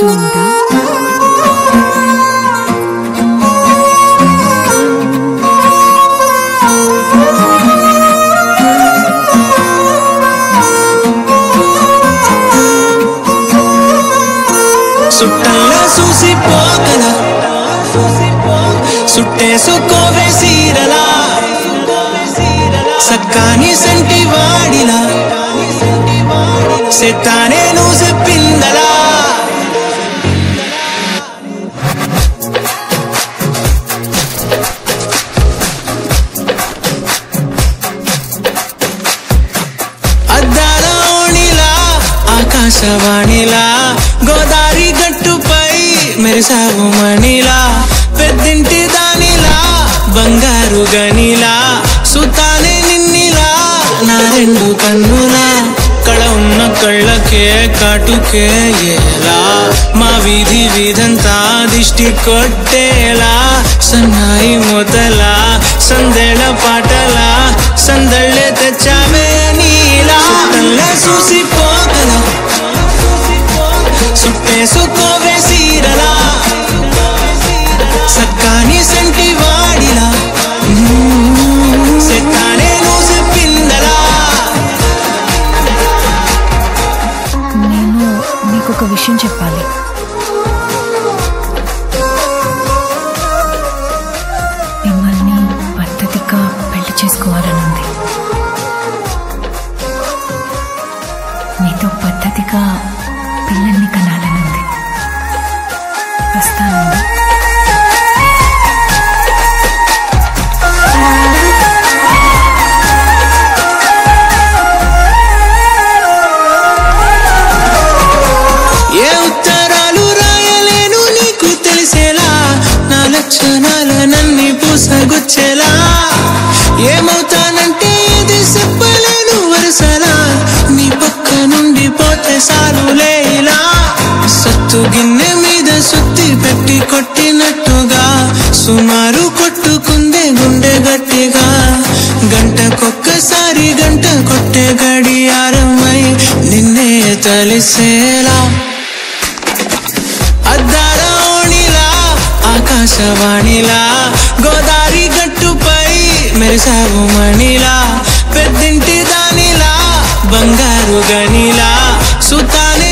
ఉందా సుట్టల్లా చూసి పోగల సుట్టేసుకోవే సీరలా సక్కాని సంటి వాడిలా సెత్తానే నువ్వు చెప్పిందలా అద్దాల ఓణిలా ఆకాశవాణిలా గోదావరి గట్టుపై మెరిసావు మణిలా పెద్దింటి దానిలా బంగారు గనిలా సుతానే నిన్నిలా నా రెండు కన్నులా కళ ఉన్న కళ్ళకే కాటుకే ఎలా మా వీధి వీధంతా దిష్టి కొట్టేలా సన్నాయి మొదలా సందేళ పాటలా సందళ్ళే తెచ్చావే నీలా సుట్టల్లా చూసి పోగల సుట్టేసుకోవే సీరలా సక్కాని సంటి వాడిలా సెత్తానే నువ్వు చెప్పిందలా నేను మీకు ఒక విషయం చెప్పాలి మిమ్మల్ని పద్ధతిగా పెళ్లి చేసుకోవాలనుంది మీతో పద్ధతిగా పిల్లల్ని కనాలనుంది వస్తానండి ఏ ఉత్తరాలు రాయలేను నీకు తెలిసేలా నా లక్షణాల నన్ని పూసగుచ్చేలా ఏమవుతానంటే ఇది చెప్పలేను వరుసలా నీ పక్క నుండి పోతే సాలులే ఇలా సత్తు గిన్నె మీద సుత్తి పెట్టి కొట్టినట్టుగా సుమారు కొట్టుకుందే గుండె గట్టిగా గంటకొక్కసారి గంట కొట్టే గడియారమై నిన్నే తలిసేలా అద్దాల ఓణిలా ఆకాశవాణిలా గోదావరి గట్టుపై మెరిసావు మణిలా పెద్దింటి దానిలా బంగారు గనిలా సుతానే